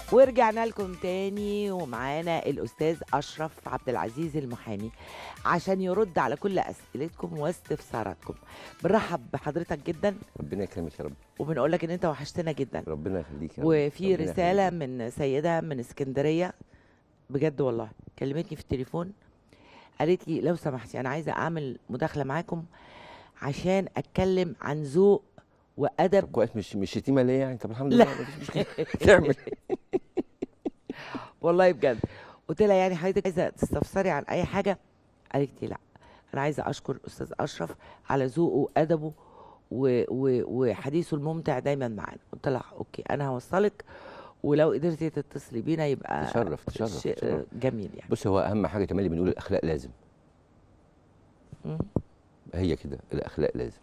ورجعنا لكم تاني ومعانا الاستاذ اشرف عبد العزيز المحامي عشان يرد على كل اسئلتكم واستفساراتكم بنرحب بحضرتك جدا ربنا يكرمك يا رب وبنقول لك ان انت وحشتنا جدا ربنا يخليك يا رب. وفي ربنا رساله يخليك. من سيده من اسكندريه بجد والله كلمتني في التليفون قالت لي لو سمحتي انا عايزه اعمل مداخله معاكم عشان اتكلم عن ذوق طب وادب كويس مش مش شتيمه ليه يعني طب الحمد لا. لله مفيش مشكله تعمل والله بجد قلت لها يعني حضرتك عايزه تستفسري عن اي حاجه قالت لي لا انا عايزه اشكر استاذ اشرف على ذوقه وادبه و- و- وحديثه الممتع دايما معانا قلت لها اوكي انا هوصلك ولو قدرتي تتصلي بينا يبقى تشرف تشرف شيء تشرف. جميل يعني بص هو اهم حاجه تملي بنقول الاخلاق لازم مم. هي كده الاخلاق لازم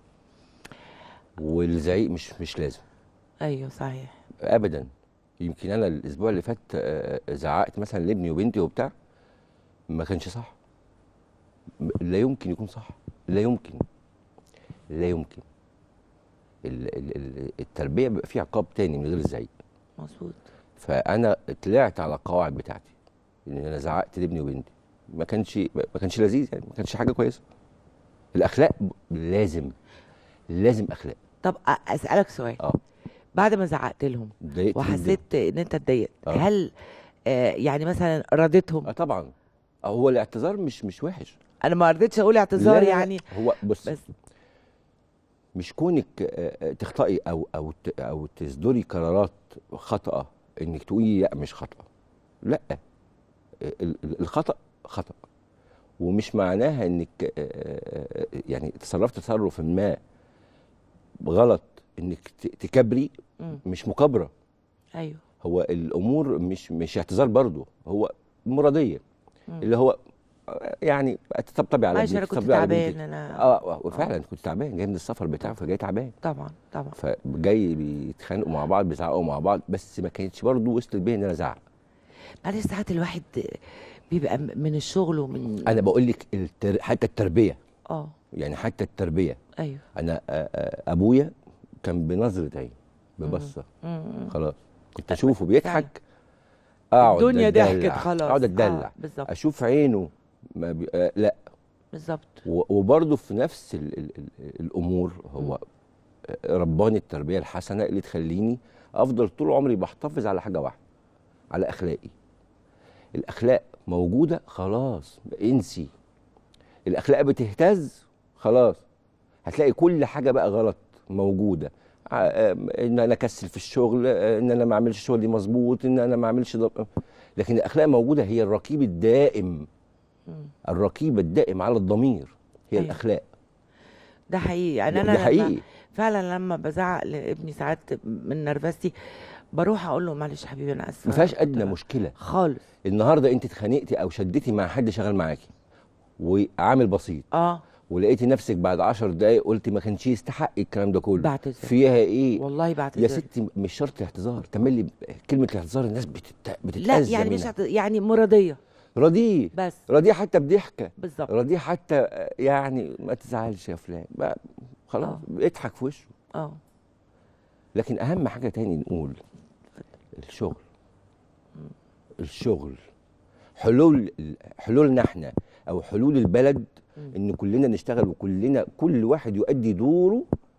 والزعيق مش مش لازم ايوه صحيح ابدا يمكن انا الاسبوع اللي فات آه، زعقت مثلا لابني وبنتي وبتاع ما كانش صح م- لا يمكن يكون صح لا يمكن لا يمكن ال- ال- ال- التربيه بيبقى فيها عقاب تاني من غير الزعيق مظبوط فانا طلعت على القواعد بتاعتي ان انا زعقت لابني وبنتي ما كانش ما كانش لذيذ يعني ما كانش حاجه كويسه الاخلاق ب- لازم لازم اخلاق طب أ- اسالك سؤال اه بعد ما زعقت لهم اتضايقت جداً. وحسيت ان انت اتضايقت آه. هل آه يعني مثلا رضيتهم اه طبعا آه، هو الاعتذار مش مش وحش انا ما رضيتش اقول اعتذار لا، لا، لا. يعني هو بص بس مش كونك آه، آه، تخطئي او او ت- او تصدري قرارات خطأ انك تقولي لا مش خطأ لا ال- ال- الخطأ خطأ ومش معناها انك آه، آه، آه، يعني تصرفت تصرف ما غلط انك ت- تكبري مم. مش مكابره ايوه هو الامور مش مش اعتذار برضه هو مرضيه مم. اللي هو آه، يعني تطبطبي على معلش انا ابنك كنت تطبطبي على تعبان بنتك. انا اه وفعلا كنت تعبان جاي من السفر بتاعه فجاي تعبان طبعا طبعا فجاي بيتخانقوا مع بعض بيزعقوا مع بعض بس ما كانتش برضه وصلت بيا ان انا ازعق معلش ساعات الواحد بيبقى م- من الشغل ومن انا بقول لك التر... حتى التربيه اه يعني حتى التربيه ايوه انا آه، آه، ابويا كان بنظره عين ببصه مم. خلاص كنت اشوفه بيضحك فعلا. اقعد الدنيا أتدلع. ضحكت خلاص اقعد آه، اتدلع بالظبط اشوف عينه ما بي... آه لا بالظبط و- وبرضه في نفس ال ال ال الامور هو رباني التربيه الحسنه اللي تخليني افضل طول عمري بحتفظ على حاجه واحده على اخلاقي الاخلاق موجوده خلاص انسي الاخلاق بتهتز خلاص هتلاقي كل حاجه بقى غلط موجوده ع- آم، ان انا اكسل في الشغل آه، ان انا ما اعملش شغلي مظبوط ان انا ما اعملش ضب... لكن الاخلاق موجوده هي الرقيب الدائم مم. الرقيب الدائم على الضمير هي أيوة. الاخلاق ده حقيقي يعني ده انا ده لما حقيقي فعلا لما بزعق لابني ساعات من نرفزتي بروح اقول له معلش يا حبيبي انا اسفه ما فيهاش ادنى مشكله خالص النهارده انت اتخانقتي او شدتي مع حد شغال معاكي وعامل بسيط اه ولقيتي نفسك بعد 10 دقايق قلتي ما كانش يستحق الكلام ده كله بعتذر فيها ايه والله بعتذر يا ستي مش شرط اعتذار تملي كلمه الاعتذار الناس بتت... لا بتتاذى يعني مش منها. هت... يعني مرضيه راضيه بس راضيه حتى بضحكه بالظبط راضيه حتى آه، يعني ما تزعلش يا فلان بقى خلاص آه. اضحك في وشه اه لكن اهم حاجه تاني نقول الشغل الشغل حلول حلولنا احنا او حلول البلد مم. ان كلنا نشتغل وكلنا كل واحد يؤدي دوره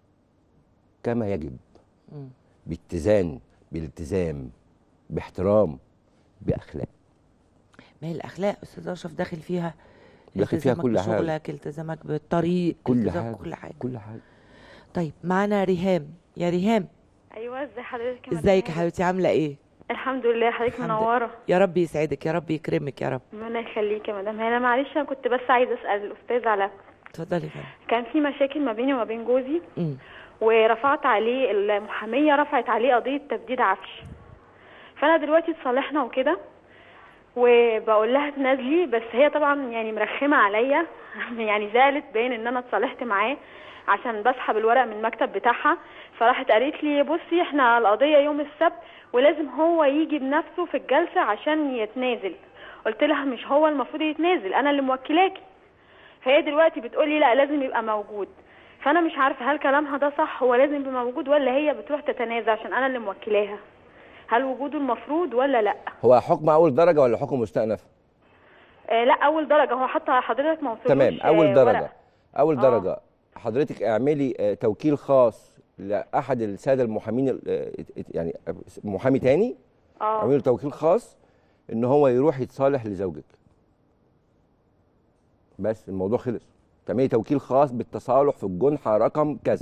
كما يجب مم. باتزان بالالتزام باحترام باخلاق ما هي الاخلاق استاذ اشرف داخل فيها داخل فيها التزامك كل حاجة. بشغلك التزامك بالطريق كل التزام حاجه كل حاجه كل حاجه طيب معانا ريهام يا ريهام ايوه ازي حضرتك يا ازيك يا مدام؟ حبيبتي عامله ايه الحمد لله حضرتك الحمد لله. منوره يا رب يسعدك يا رب يكرمك يا رب ربنا يخليك يا مدام هنا معلش انا كنت بس عايزه اسال الاستاذ على اتفضلي يا فندم كان في مشاكل ما بيني وما بين جوزي أمم. ورفعت عليه المحاميه رفعت عليه قضيه تبديد عفش فانا دلوقتي اتصالحنا وكده وبقول لها تنازلي بس هي طبعا يعني مرخمه عليا يعني زعلت باين ان انا اتصالحت معاه عشان بسحب الورق من المكتب بتاعها فراحت قالت لي بصي احنا القضيه يوم السبت ولازم هو يجي بنفسه في الجلسه عشان يتنازل قلت لها مش هو المفروض يتنازل انا اللي موكلاكي فهي دلوقتي بتقولي لا لازم يبقى موجود فانا مش عارفه هل كلامها ده صح هو لازم يبقى موجود ولا هي بتروح تتنازل عشان انا اللي موكلاها هل وجوده المفروض ولا لا هو حكم اول درجه ولا حكم مستأنف آه لا اول درجه هو حتى حضرتك ما وصلوش تمام آه، اول درجه ورق. اول آه. درجه حضرتك اعملي آه، توكيل خاص لاحد الساده المحامين ال- آه، يعني محامي تاني اه اعملي له توكيل خاص ان هو يروح يتصالح لزوجك بس الموضوع خلص تعملي توكيل خاص بالتصالح في الجنحه رقم كذا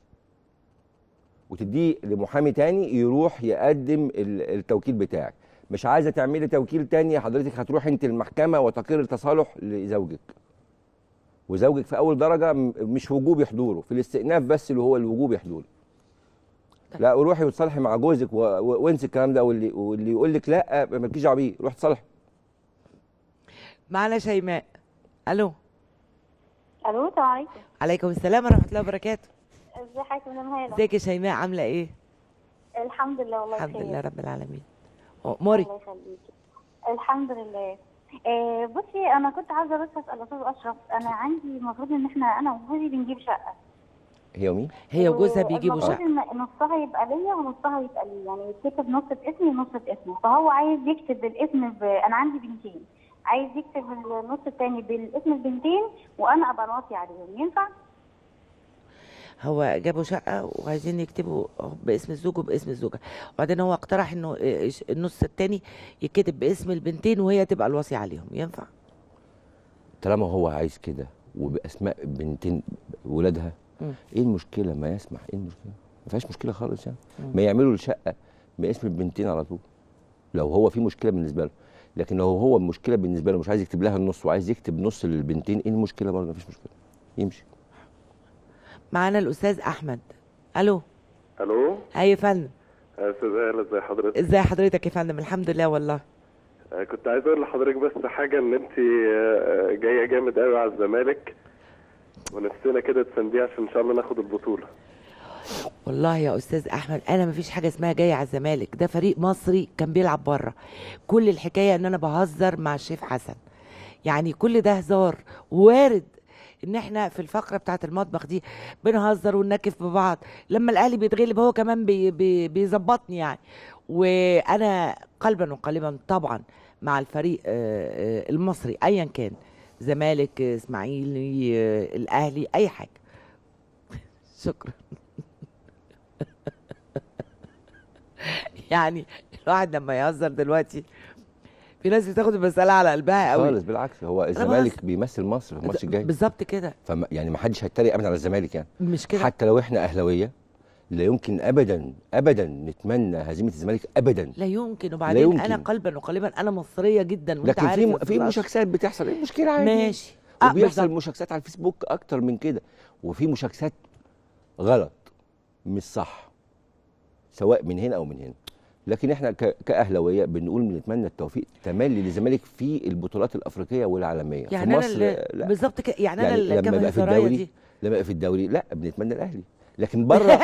وتديه لمحامي تاني يروح يقدم ال- التوكيل بتاعك مش عايزه تعملي توكيل تاني حضرتك هتروح انت المحكمه وتقر التصالح لزوجك وزوجك في اول درجه م- مش وجوبي حضوره في الاستئناف بس اللي هو الوجوبي حضوره لا وروحي وتصالحي مع جوزك و- و- وانسي الكلام ده واللي واللي يقول لك لا مالكيش دعوه بيه روح تصالحي معانا شيماء الو الو السلام عليكم عليكم السلام ورحمه الله وبركاته ازي حضرتك يا مدام هاله ازيك يا شيماء عامله ايه الحمد لله والله الحمد بخير. لله رب العالمين موري الله يخليكي الحمد لله آه بصي انا كنت عاوزه بس اسال استاذ اشرف انا عندي المفروض ان احنا انا وجوزي بنجيب شقه هي ومين هي وجوزها بيجيبوا المفروض شقه ان نصها يبقى ليا ونصها يبقى لي يعني يتكتب نص باسمي ونص باسمه فهو عايز يكتب الاسم ب... انا عندي بنتين عايز يكتب النص الثاني بالاسم البنتين وانا ابقى الواطي عليهم ينفع؟ هو جابوا شقه وعايزين يكتبوا باسم الزوج وباسم الزوجه وبعدين هو اقترح انه إيش- النص التاني يتكتب باسم البنتين وهي تبقى الوصي عليهم ينفع طالما هو عايز كده وباسماء بنتين ولادها مم. ايه المشكله ما يسمح ايه المشكله ما فيهاش مشكله خالص يعني ما يعملوا الشقه باسم البنتين على طول لو هو في مشكله بالنسبه له لكن لو هو المشكله بالنسبه له مش عايز يكتب لها النص وعايز يكتب نص للبنتين ايه المشكله برضه مفيش مشكله يمشي معانا الاستاذ احمد الو الو اي يا فندم يا استاذ اهلا ازي حضرتك ازي حضرتك يا فندم الحمد لله والله آه، كنت عايز اقول لحضرتك بس حاجه ان انت آه، جايه جامد قوي على الزمالك ونفسنا كده تسانديه عشان ان شاء الله ناخد البطوله والله يا استاذ احمد انا مفيش حاجه اسمها جاي على الزمالك ده فريق مصري كان بيلعب بره كل الحكايه ان انا بهزر مع الشيف حسن يعني كل ده هزار وارد ان احنا في الفقره بتاعه المطبخ دي بنهزر وننكف ببعض لما الاهلي بيتغلب هو كمان بي بي بيظبطني يعني وانا قلبا وقالبا طبعا مع الفريق آه، آه، المصري ايا كان زمالك آه، اسماعيلي آه، الاهلي اي حاجه شكرا يعني الواحد لما يهزر دلوقتي في ناس بتاخد المسألة على قلبها قوي خالص بالعكس هو بهزر. الزمالك بيمثل مصر في الماتش الجاي بالظبط كده فما يعني ما حدش هيتريق ابدا على الزمالك يعني مش كده حتى لو احنا اهلاويه لا يمكن ابدا ابدا نتمنى هزيمه الزمالك ابدا لا يمكن وبعدين يمكن. انا قلبا وقالبا انا مصريه جدا وانت لكن عارف في يا م- أستاذ في أشرف. مشاكسات بتحصل ايه المشكله عادي ماشي آه وبيحصل بالظبط. مشاكسات على الفيسبوك اكتر من كده وفي مشاكسات غلط مش صح سواء من هنا او من هنا لكن احنا ك- كاهلاويه بنقول بنتمنى التوفيق تملي للزمالك في البطولات الافريقيه والعالميه يعني في انا مصر اللي لا بالظبط كده يعني, يعني انا اللي لما كمان يبقى في الزرايا الدوري دي لما يبقى في الدوري لا بنتمنى الاهلي لكن بره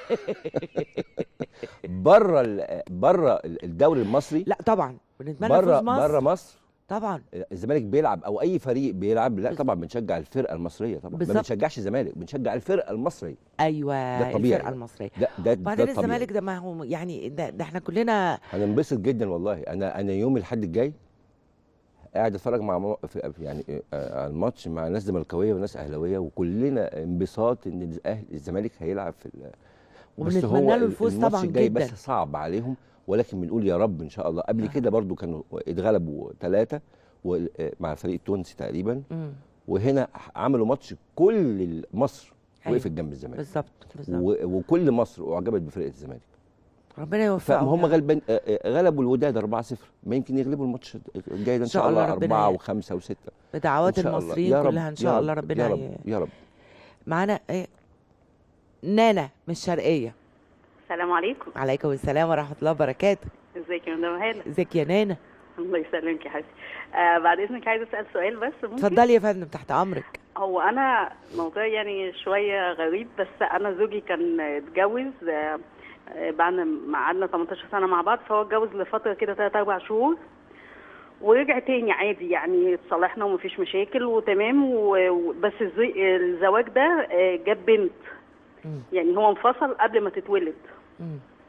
بره ال- بره الدوري المصري لا طبعا بنتمنى بره فوز مصر بره مصر طبعا الزمالك بيلعب او اي فريق بيلعب لا طبعا بنشجع الفرقه المصريه طبعا ما بالظبط. بنشجعش الزمالك بنشجع الفرقه المصريه ايوه ده الطبيعي. الفرقه المصريه ده ده ده وبعدين الطبيعي. الزمالك ده ما هو يعني ده, ده احنا كلنا هننبسط جدا والله انا انا يوم الاحد الجاي قاعد اتفرج مع مو- في- يعني آه، على الماتش مع ناس زملكاويه وناس اهلاويه وكلنا انبساط ان الاهلي الزمالك هيلعب في ال- بس وبنتمنى هو له ال- الفوز الماتش طبعاً الجاي جداً. بس صعب عليهم ولكن بنقول يا رب ان شاء الله قبل كده برضو كانوا اتغلبوا ثلاثه مع الفريق التونسي تقريبا مم. وهنا عملوا ماتش كل مصر أيوة. وقفت جنب الزمالك بالظبط بالظبط و- وكل مصر اعجبت بفرقه الزمالك ربنا يوفقهم فهم يا رب. غلبان آه، آه، غلبوا الوداد 4-0 ما يمكن يغلبوا الماتش الجاي ده ان شاء الله ربنا 4 ي- و5 و6 بدعوات إن شاء الله. المصريين يا رب، كلها ان يا شاء رب، الله ربنا يا رب ي- يا رب معانا ايه نانا من الشرقيه السلام عليكم عليكم السلام ورحمه الله وبركاته ازيك يا مدام هاله ازيك يا نانا الله يسلمك يا حبيبتي آه بعد اذنك عايزه اسال سؤال بس ممكن اتفضلي يا فندم تحت امرك هو انا موضوع يعني شويه غريب بس انا زوجي كان اتجوز آه آه، بعد ما قعدنا 18 سنه مع بعض فهو اتجوز لفتره كده 3 4 شهور ورجع تاني عادي يعني اتصالحنا ومفيش مشاكل وتمام و- و- بس الزي- الزواج ده آه، جاب بنت مم. يعني هو انفصل قبل ما تتولد مم.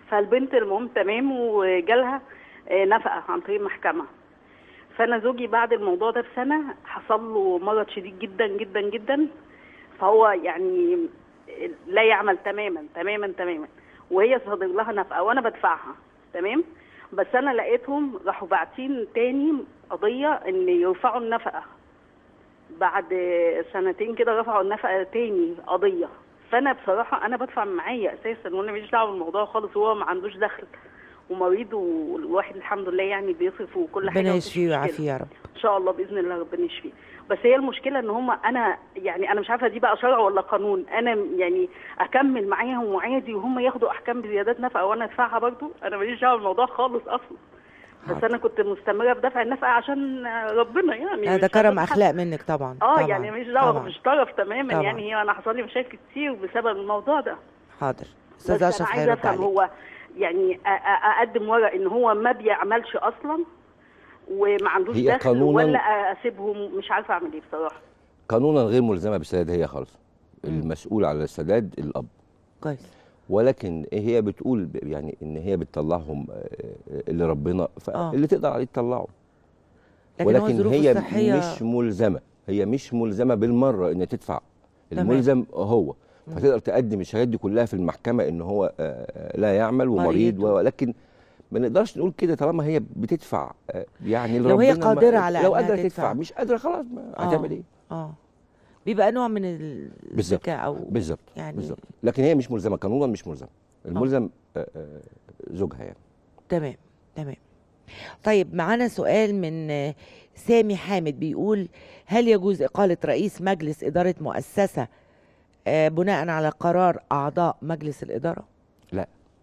فالبنت المهم تمام وجالها آه، نفقه عن طريق المحكمه فانا زوجي بعد الموضوع ده بسنه حصل له مرض شديد جدا جدا جدا فهو يعني لا يعمل تماما تماما تماما وهي صادر لها نفقه وانا بدفعها تمام بس انا لقيتهم راحوا باعتين تاني قضيه ان يرفعوا النفقه بعد سنتين كده رفعوا النفقه تاني قضيه فانا بصراحه انا بدفع معايا اساسا وانا ماليش دعوه بالموضوع خالص وهو ما عندوش دخل ومريض والواحد الحمد لله يعني بيصرف وكل حاجه ربنا مفيش يشفيه مشكلة. ويعافيه يا رب ان شاء الله باذن الله ربنا يشفيه بس هي المشكله ان هم انا يعني انا مش عارفه دي بقى شرع ولا قانون انا يعني اكمل معاهم وعادي وهم ياخدوا احكام بزيادات نفقه وانا ادفعها برضو انا ماليش دعوه بالموضوع خالص اصلا بس حاضر. انا كنت مستمره في دفع النفقه عشان ربنا يعني هذا مش كرم عشان اخلاق منك طبعا اه طبعا يعني ماليش دعوه طبعا. مش طرف تماما طبعا. يعني هي انا حصل لي مشاكل كتير بسبب الموضوع ده حاضر بس استاذ انا اشرف عايزه هيرد افهم عليك هو يعني أ- أ- اقدم ورق ان هو ما بيعملش اصلا وما عندوش هي دخل قانوناً- ولا اسيبهم مش عارفه اعمل ايه بصراحه قانونا غير ملزمه بالسداد هي خالص المسؤول على السداد الاب كويس ولكن هي بتقول ب- يعني ان هي بتطلعهم آه، اللي ربنا آه. فاللي تقدر عليه تطلعه لكن هو ولكن ظروفه هي الصحيه مش ملزمه هي مش ملزمه بالمره ان تدفع تمام. الملزم هو فتقدر تقدم الشهادات دي كلها في المحكمه ان هو آه، آه، لا يعمل ومريض مريض. ولكن ما نقدرش نقول كده طالما هي بتدفع آه، يعني لو هي ربنا ما- قادرة على لو إنها قادره تدفع. تدفع مش قادره خلاص ما آه. هتعمل ايه اه بيبقى نوع من ال- بالظبط الذكاء او بالظبط يعني بالظبط لكن هي مش ملزمه قانونا مش ملزمه الملزم آه، آه، زوجها يعني تمام تمام طيب معانا سؤال من آه، سامي حامد بيقول هل يجوز إقالة رئيس مجلس إدارة مؤسسة آه، بناء على قرار أعضاء مجلس الإدارة؟ لا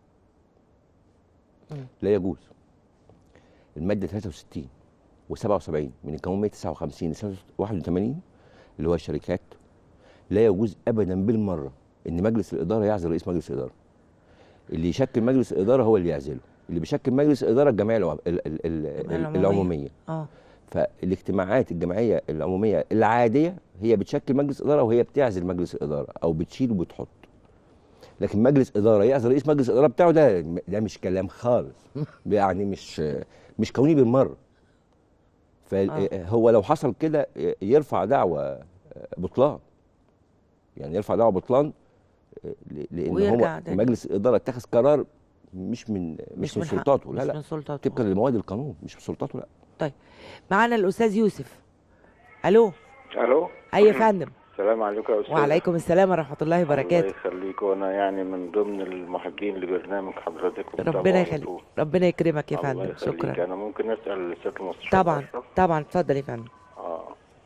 مم. لا يجوز المادة 63 و77 من القانون 159 لسنة 81 اللي هو الشركات لا يجوز أبدا بالمرة إن مجلس الإدارة يعزل رئيس مجلس الإدارة اللي يشكل مجلس الإدارة هو اللي يعزله اللي بيشكل مجلس الإدارة الجمعية العم- ال- ال- ال- العمومية. العمومية اه فالاجتماعات الجمعيه العموميه العاديه هي بتشكل مجلس اداره وهي بتعزل مجلس الاداره او بتشيل وبتحط لكن مجلس اداره يعزل رئيس مجلس الاداره بتاعه ده ده مش كلام خالص يعني مش مش قانوني بالمره فهو لو حصل كده يرفع دعوى بطلان يعني يرفع دعوى بطلان لان ويرجع هو تاني. مجلس الاداره اتخذ قرار مش من مش, مش من من حق- سلطاته لا مش لا من سلطاته طبقا لمواد القانون مش من سلطاته لا طيب معانا الأستاذ يوسف ألو الو أي يا فندم السلام عليكم يا استاذ وعليكم السلام ورحمة الله الله وبركاته يخليك وانا يعني من ضمن المحبين لبرنامج حضرتك ومتابعه ربنا على يخليك طول. ربنا يكرمك يا الله فندم يخليك. شكرا انا ممكن اسال الست المستشار طبعا أشرف؟ طبعا اتفضل يا فندم اه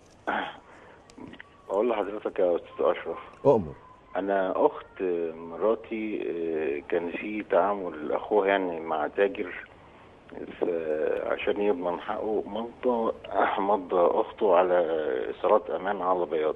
اقول لحضرتك يا استاذ اشرف اؤمر انا اخت مراتي آه، كان في تعامل اخوها يعني مع تاجر ف- عشان يضمن حقه مضى مضى اخته على اصرات امان على بياض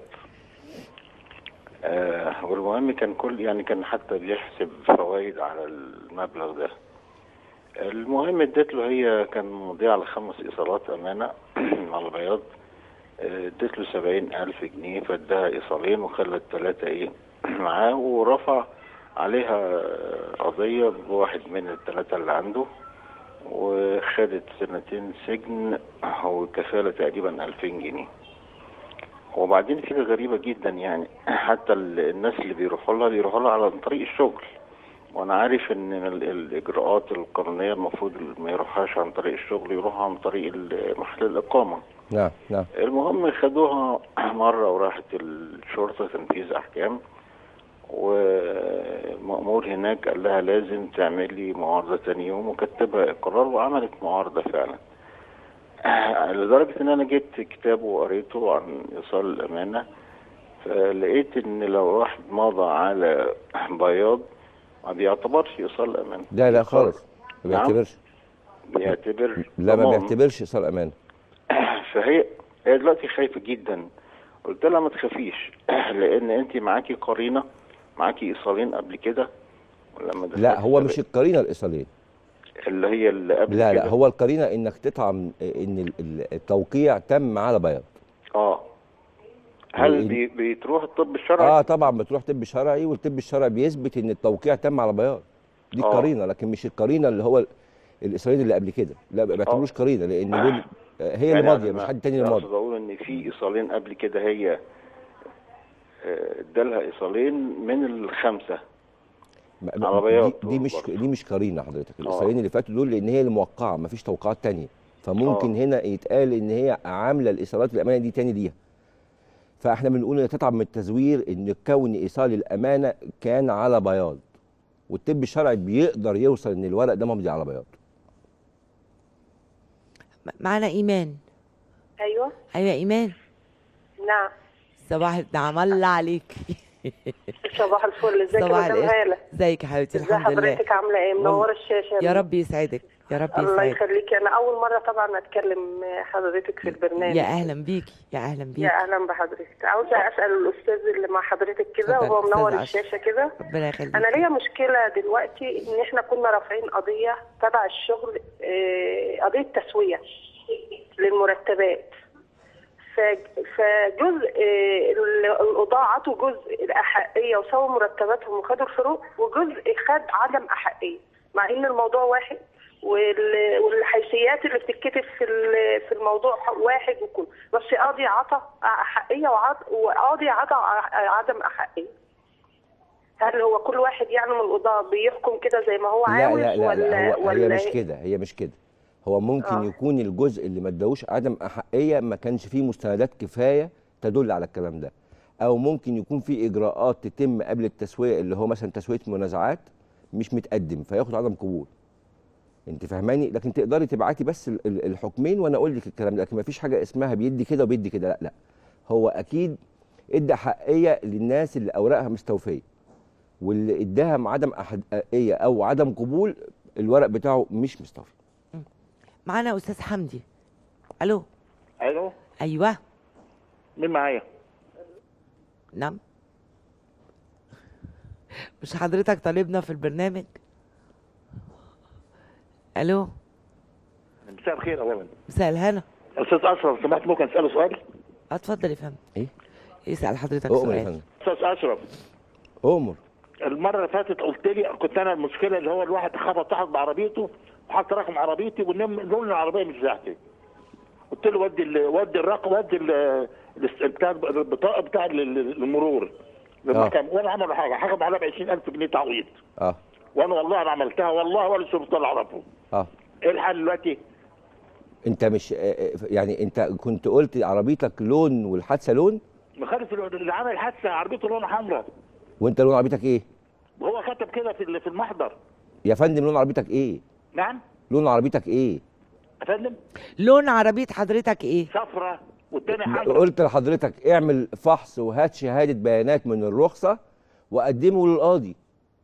آه والمهم كان كل يعني كان حتى بيحسب فوائد على المبلغ ده المهم اديت له هي كان مضيع على خمس ايصالات امانه على بياض آه، اديت له سبعين الف جنيه فاداها ايصالين وخلت ثلاثه ايه معاه ورفع عليها قضيه بواحد من الثلاثه اللي عنده وخدت سنتين سجن وكفاله تقريبا 2000 جنيه وبعدين في غريبة جدا يعني حتى ال- الناس اللي بيروحوا لها بيروحوا لها على طريق الشغل وانا عارف ان ال- الاجراءات القانونية المفروض ما يروحهاش عن طريق الشغل يروح عن طريق ال- محل الاقامة نعم نعم المهم خدوها مرة وراحت الشرطة تنفيذ احكام ومأمور هناك قال لها لازم تعملي معارضة تاني يوم وكتبها اقرار وعملت معارضة فعلا لدرجة ان انا جبت كتابه وقريته عن ايصال الامانة فلقيت ان لو واحد مضى على بياض ما بيعتبرش ايصال امانة لا لا خالص ما نعم. بيعتبرش بيعتبر لا ما ضمان. بيعتبرش ايصال امان فهي هي دلوقتي خايفة جدا قلت لها ما تخافيش لان انت معاكي قرينة معاكي ايصالين قبل كده ولما لا دخلت هو السبق- مش القرينه الايصاليه اللي هي اللي قبل لا لا كده. هو القرينه انك تطعم ان ال- ال- التوقيع تم على بياض اه هل وإن- بي بيتروح الطب الشرعي اه طبعا بتروح طب شرعي والطب الشرعي بيثبت ان التوقيع تم على بياض دي آه. القرينه لكن مش القرينه اللي هو الايصالين اللي قبل كده لا ما بعتبروش قرينه لان دول آه، هي اللي ماضيه مش حد تاني اللي ماضي اقصد اقول ان في ايصالين قبل كده هي آه، ادالها ايصالين من الخمسه ما- ما- عربيات دي, دي مش برضه. دي مش قرينه حضرتك الايصالين اللي فاتوا دول لان هي اللي موقعه ما فيش توقعات تانية فممكن آه. هنا يتقال ان هي عامله الايصالات الامانه دي تاني ليها فاحنا بنقول ان تتعب من التزوير ان كون ايصال الامانه كان على بياض والطب الشرعي بيقدر يوصل ان الورق ده ممضي على بياض م- معانا ايمان ايوه ايوه ايمان نعم صباح النعم الله عليك صباح الفل ازيك يا صباح مدام القشطة. هاله ازيك يا حبيبتي ازي الحمد لله حضرتك عامله ايه منوره الشاشه يا رب يسعدك يا رب الله يسعدك يخليكي انا اول مره طبعا اتكلم حضرتك في البرنامج يا اهلا بيكي يا اهلا بيكي يا اهلا بحضرتك عاوزه اسال الاستاذ اللي مع حضرتك كده اتفضل، وهو أستاذ منور عشري. الشاشه كده ربنا يخليك انا ليا مشكله دلوقتي ان احنا كنا رافعين قضيه تبع الشغل آه، قضيه تسويه للمرتبات ف- فجزء آه، ال- القضاة عطوا جزء الأحقية وسووا مرتباتهم وخدوا الفروق وجزء خد عدم أحقية مع إن الموضوع واحد وال- والحيثيات اللي بتتكتب في ال- في الموضوع واحد وكل بس قاضي عطى أحقية وعط- وقاضي عطى عدم أحقية هل هو كل واحد يعني من القضاة بيحكم كده زي ما هو لا عاوز لا لا, ولا لا هو ولا هي مش إيه؟ كده هي مش كده هو ممكن آه. يكون الجزء اللي ما اداهوش عدم احقيه ما كانش فيه مستندات كفايه تدل على الكلام ده او ممكن يكون في اجراءات تتم قبل التسويه اللي هو مثلا تسويه منازعات مش متقدم فياخد عدم قبول انت فاهماني لكن تقدري تبعتي بس ال- ال- الحكمين وانا اقول لك الكلام ده لكن ما فيش حاجه اسمها بيدي كده وبيدي كده لا لا هو اكيد ادى حقيه للناس اللي اوراقها مستوفيه واللي اداها مع عدم احقيه او عدم قبول الورق بتاعه مش مستوفي معانا استاذ حمدي الو الو ايوه مين معايا؟ نعم مش حضرتك طالبنا في البرنامج الو مساء الخير اولا مساء الهنا استاذ اشرف سمحت ممكن اساله سؤال؟ اتفضل يا فندم ايه اسال حضرتك اؤمر يا سؤال فندم استاذ اشرف اؤمر المره اللي فاتت قلت لي كنت انا المشكله اللي هو الواحد خبط تحت بعربيته وحط رقم عربيتي والنم لون العربيه مش بتاعتي قلت له ودي ال- ودي الرقم ودي ال- الاس- بتاع البطاقه بتاع ال- ال- المرور للمحكمه وانا عملوا حاجه حكم عليها ب 20000 جنيه تعويض اه وانا والله انا عملتها والله ولا السلطان اعرفه اه ايه الحل دلوقتي؟ انت مش آه، آه، يعني انت كنت قلت عربيتك لون والحادثه لون مخالف اللي عمل الحادثه عربيته لونها حمراء وانت لون عربيتك ايه وهو كتب كده في ال- في المحضر يا فندم لون عربيتك ايه نعم لون عربيتك ايه يا فندم لون عربيه حضرتك ايه صفرة والتاني حمراء قلت لحضرتك اعمل فحص وهات شهاده بيانات من الرخصه وقدمه للقاضي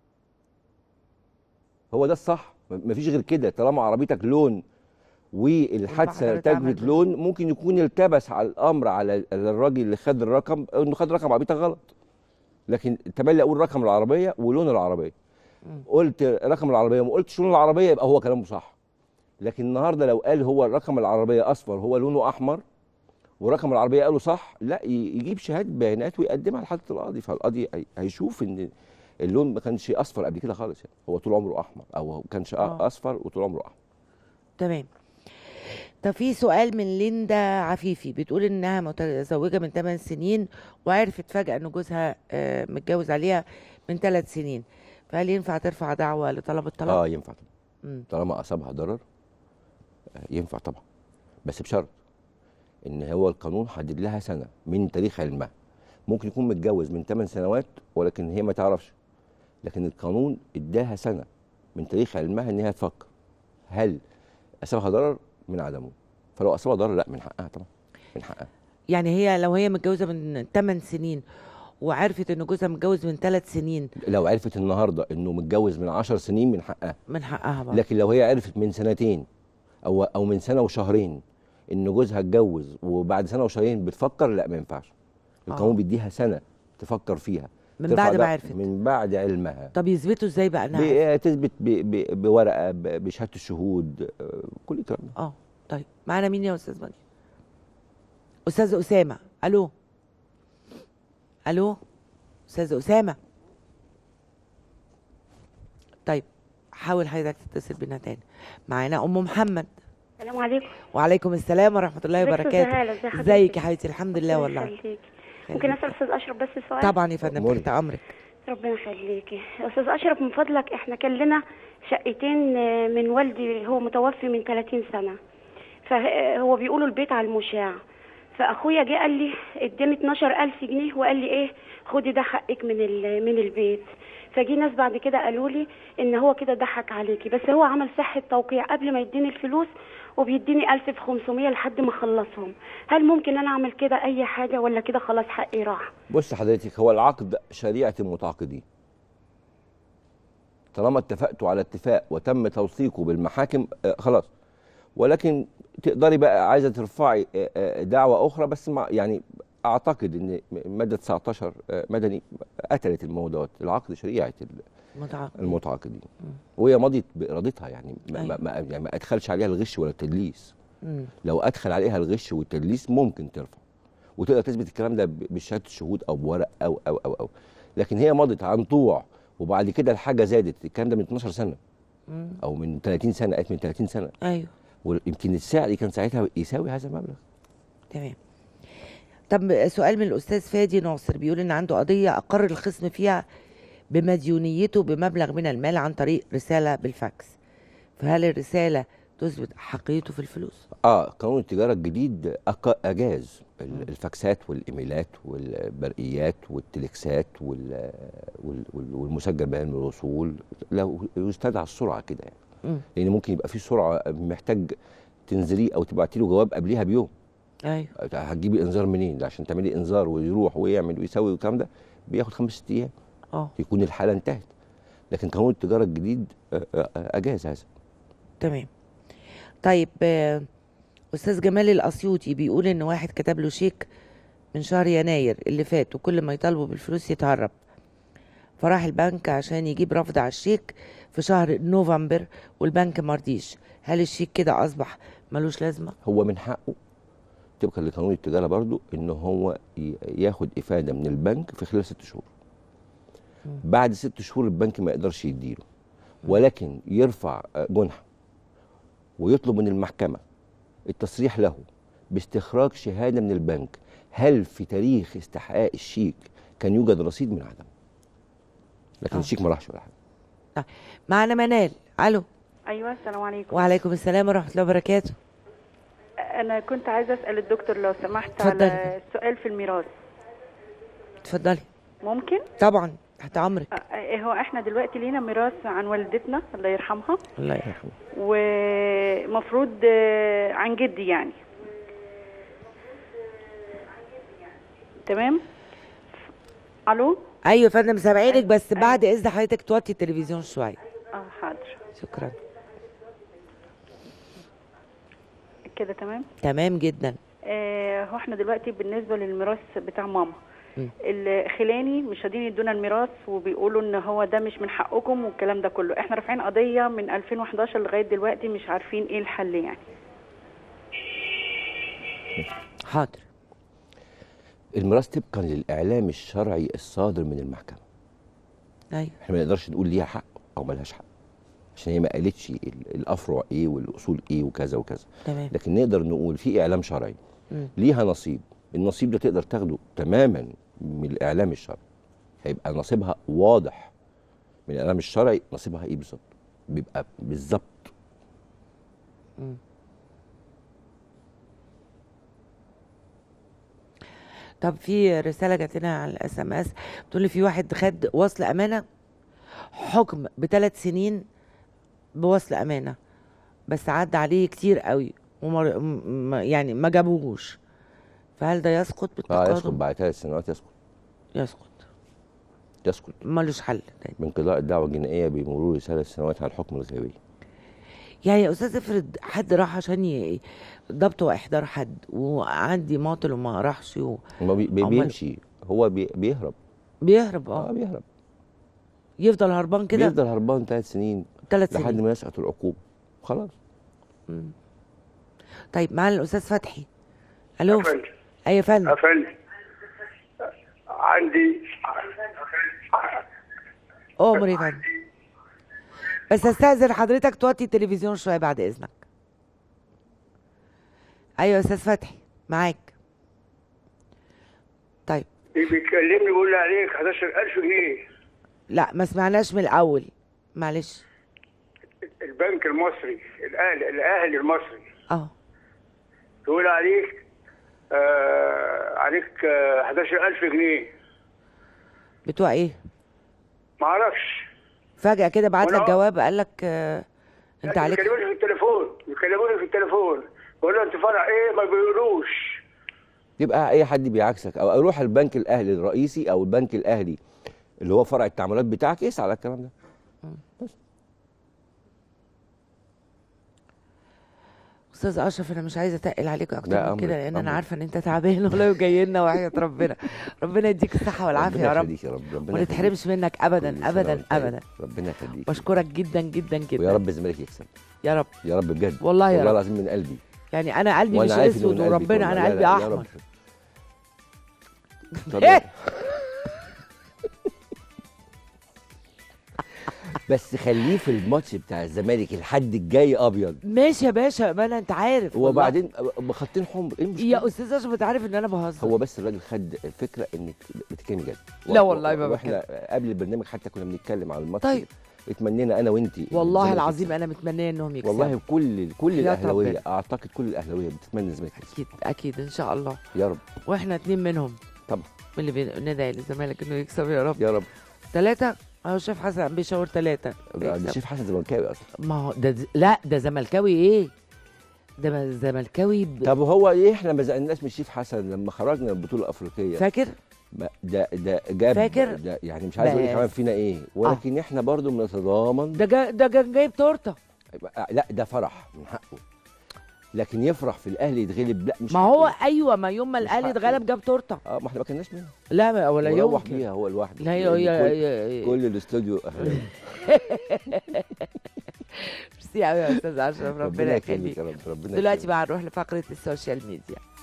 هو ده الصح م- مفيش غير كده طالما عربيتك لون والحادثه المحضر اتعمل ارتكبت لون ممكن يكون التبس على الامر على ال- على الراجل اللي خد الرقم انه خد رقم عربيتك غلط لكن تملي اقول رقم العربيه ولون العربيه قلت رقم العربيه وما قلتش لون العربيه يبقى هو كلامه صح لكن النهارده لو قال هو رقم العربيه اصفر هو لونه احمر ورقم العربيه قاله صح لا ي- يجيب شهاده بيانات ويقدمها لحضره القاضي فالقاضي هي- هيشوف ان اللون ما كانش اصفر قبل كده خالص يعني هو طول عمره احمر او هو كانش آه. اصفر وطول عمره احمر تمام طب في سؤال من ليندا عفيفي بتقول انها متزوجه من 8 سنين وعرفت فجاه ان جوزها آه، متجوز عليها من 3 سنين فهل ينفع ترفع دعوه لطلب الطلاق؟ اه ينفع طبعا مم. طالما اصابها ضرر آه، ينفع طبعا بس بشرط ان هو القانون حدد لها سنه من تاريخ علمها ممكن يكون متجوز من 8 سنوات ولكن هي ما تعرفش لكن القانون اداها سنه من تاريخ علمها ان هي تفكر هل اصابها ضرر من عدمه فلو اصابها ضرر لا من حقها طبعا من حقها يعني هي لو هي متجوزه من 8 سنين وعرفت ان جوزها متجوز من 3 سنين لو عرفت النهارده انه متجوز من 10 سنين من حقها من حقها بقى لكن لو هي عرفت من سنتين او او من سنه وشهرين ان جوزها اتجوز وبعد سنه وشهرين بتفكر لا ما ينفعش القانون آه. بيديها سنه تفكر فيها من ترفع بعد ما ده عرفت من بعد علمها طب يثبتوا ازاي بقى انها عرفت؟ بتثبت ب- ب- بورقه ب- بشهاده الشهود آه، كل الكلام ده اه طيب معانا مين يا استاذ مجدي استاذ اسامه الو الو استاذ اسامه طيب حاول حضرتك تتصل بينا تاني معانا ام محمد السلام عليكم وعليكم السلام ورحمه الله ازيك يا أستاذة وبركاته هالة؟ ازي حضرتك؟ ازيك يا حبيبتي الحمد لله ربنا والله يخليكي. ممكن اسال استاذ اشرف بس سؤال طبعا يا فندم أمورك. تحت امرك ربنا يخليكي استاذ اشرف من فضلك احنا كان لنا شقتين آه، من والدي هو متوفي من 30 سنه فهو بيقولوا البيت على المشاع فاخويا جه قال لي اداني 12000 جنيه وقال لي ايه خدي ده حقك من ال- من البيت فجي ناس بعد كده قالوا لي ان هو كده ضحك عليكي بس هو عمل صحه توقيع قبل ما يديني الفلوس وبيديني 1500 لحد ما اخلصهم هل ممكن انا اعمل كده اي حاجه ولا كده خلاص حقي راح بص حضرتك هو العقد شريعه المتعاقدين طالما اتفقتوا على اتفاق وتم توثيقه بالمحاكم آه، خلاص ولكن تقدري بقى عايزه ترفعي آه، آه، دعوه اخرى بس مع يعني اعتقد ان ماده 19 آه، مدني قتلت الموضوع ده. العقد شريعه ال- متعاقد المتعاقدين وهي مضت بارادتها يعني ما, أيوة. ما, ما, يعني ما ادخلش عليها الغش ولا التدليس مم. لو ادخل عليها الغش والتدليس ممكن ترفع وتقدر تثبت الكلام ده ب- بشهاده الشهود او بورق او او او او لكن هي مضت عن طوع وبعد كده الحاجه زادت الكلام ده من 12 سنه مم. او من 30 سنه قالت من 30 سنه ايوه ويمكن السعر كان ساعتها يساوي هذا المبلغ تمام طب سؤال من الاستاذ فادي ناصر بيقول ان عنده قضيه اقر الخصم فيها بمديونيته بمبلغ من المال عن طريق رساله بالفاكس فهل الرساله تثبت حقيته في الفلوس اه قانون التجاره الجديد أق- اجاز ال- الفاكسات والايميلات والبرقيات والتليكسات وال وال- وال- والمسجل بيان الوصول لو يستدعى السرعه كده يعني مم. لان ممكن يبقى في سرعه محتاج تنزليه او تبعتي له جواب قبلها بيوم ايوه هتجيبي انذار منين ده عشان تعملي انذار ويروح ويعمل ويسوي والكلام ده بياخد خمس ست ايام اه يكون الحاله انتهت لكن قانون التجاره الجديد آه، آه، آه، اجاز هذا تمام طيب آه، استاذ جمال الاسيوطي بيقول ان واحد كتب له شيك من شهر يناير اللي فات وكل ما يطالبه بالفلوس يتهرب فراح البنك عشان يجيب رفض على الشيك في شهر نوفمبر والبنك مرضيش هل الشيك كده اصبح ملوش لازمه هو من حقه طبقا لقانون التجاره برضو ان هو ي- ياخد افاده من البنك في خلال ست شهور بعد ست شهور البنك ما يقدرش يديله ولكن يرفع آه، جنحه ويطلب من المحكمه التصريح له باستخراج شهاده من البنك هل في تاريخ استحقاق الشيك كان يوجد رصيد من عدم لكن آه. الشيك ما راحش ولا حاجه معنا منال الو ايوه السلام عليكم وعليكم السلام ورحمه الله وبركاته انا كنت عايزه اسال الدكتور لو سمحت اتفضلي. على السؤال في الميراث اتفضلي ممكن طبعا تحت امرك آه، هو احنا دلوقتي لينا ميراث عن والدتنا الله يرحمها الله يرحمه ومفروض آه، عن جدي يعني تمام الو ايوه يا فندم سامعينك بس بعد اذن حضرتك توطي التلفزيون شويه اه حاضر شكرا كده تمام تمام جدا آه هو احنا دلوقتي بالنسبه للميراث بتاع ماما مم. الخلاني مش راضيين يدونا الميراث وبيقولوا ان هو ده مش من حقكم والكلام ده كله احنا رافعين قضيه من 2011 لغايه دلوقتي مش عارفين ايه الحل يعني حاضر الميراث طبقا للاعلام الشرعي الصادر من المحكمه ايوه احنا ما نقدرش نقول ليها حق او ملهاش حق عشان هي ما قالتش ال- الافرع ايه والاصول ايه وكذا وكذا تمام لكن نقدر نقول في اعلام شرعي مم. ليها نصيب النصيب ده تقدر تاخده تماما من الاعلام الشرعي هيبقى نصيبها واضح من الاعلام الشرعي نصيبها ايه بالظبط بيبقى بالظبط مم. طب في رساله جات لنا على الاس ام اس بتقول لي في واحد خد وصل امانه حكم بثلاث سنين بوصل امانه بس عدى عليه كتير قوي ومر... م- م- يعني ما جابوهوش فهل ده يسقط اه بالتقادم يسقط بعد ثلاث سنوات يسقط يسقط يسقط ملوش حل تاني من قضاء الدعوه الجنائيه بمرور ثلاث سنوات على الحكم الغيابي يعني يا استاذ افرض حد راح عشان ي... ضبط واحضار حد وعندي ماطل وما راحش و... ما بي بي- أمال- بيمشي هو بي بيهرب بيهرب اه اه بيهرب يفضل هربان كده بيفضل هربان ثلاث سنين ثلاث لحد سنين ما يسقط العقوبه خلاص مم. طيب معانا الاستاذ فتحي الو أفندم اي يا فندم أفندم عندي امر يا فندم بس استاذن حضرتك توطي التلفزيون شويه بعد اذنك ايوه يا استاذ فتحي معاك طيب بيكلمني بيقول لي عليك 11000 جنيه لا ما سمعناش من الاول معلش البنك المصري الاهلي الاهلي المصري اه بيقول عليك آه عليك آه 11000 جنيه بتوع ايه ما اعرفش فجاه كده بعت لك وأنا- جواب قال لك آه انت عليك بيكلموني في التليفون بيكلموني في التليفون بقول له انت فرع ايه ما بيقولوش يبقى اي حد بيعكسك او اروح البنك الاهلي الرئيسي او البنك الاهلي اللي هو فرع التعاملات بتاعك اسال على الكلام ده استاذ اشرف انا مش عايزه اتقل عليك اكتر لا، من أمرك، كده لان انا أمرك. عارفه ان انت تعبان والله وجاي لنا وحياه ربنا ربنا يديك الصحه والعافيه ربنا يا رب يخليك يا رب ربنا وما نتحرمش منك كل ابدا سنة ابدا وأنت طيب. ابدا ربنا يخليك بشكرك جدا جدا جدا ويا رب الزمالك يكسب يا رب يا رب بجد والله يا والله رب. العظيم من قلبي يعني انا قلبي مش وأنا عارف إنه اسود من قلبك وربنا والله. انا لا، قلبي لا، يا احمر رب. طب إيه؟ بس خليه في الماتش بتاع الزمالك الحد الجاي ابيض ماشي يا باشا ما انا انت عارف والله. وبعدين بخطين حمر ايه المشكله يا استاذ اشرف انت عارف ان انا بهزر هو بس الراجل خد الفكره انك بتتكلمي جد لا والله ما واحنا قبل البرنامج حتى كنا بنتكلم على الماتش طيب. اتمنينا انا وانت والله العظيم انا متمنيه انهم يكسبوا والله كل كل حياة الاهلاويه ربنا. اعتقد كل الاهلاويه بتتمنى الزمالك يكسب. اكيد اكيد ان شاء الله يا رب واحنا اتنين منهم طبعا من اللي بندعي للزمالك انه يكسب يا رب يا رب ثلاثة اهو الشيف حسن بيشاور ثلاثة ده شيف حسن زملكاوي اصلا ما هو ده ز- لا ده زملكاوي ايه؟ ده ما- زملكاوي ب... طب هو ايه احنا ما زقناش من الشيف حسن لما خرجنا من البطوله الافريقيه فاكر؟ ما- ده ده جاب فاكر؟ ده يعني مش عايز اقول لك بس. عمل فينا ايه ولكن احنا برضو بنتضامن ده جا ده كان جايب تورته لا ده فرح من حقه لكن يفرح في الاهلي يتغلب لا مش ما هو ايوه ما يوم ما الاهلي حقه. اتغلب جاب تورته اه ما احنا ما كناش منه لا ما- ولا وروح يمكن بيها هو لوحده لا هي لأن هي كل, هي- كل الاستوديو اهلاوي ميرسي قوي يا استاذ اشرف ربنا ربنا يخليك يخليك يا رب ربنا دلوقتي يخليك. بقى هنروح لفقره السوشيال ميديا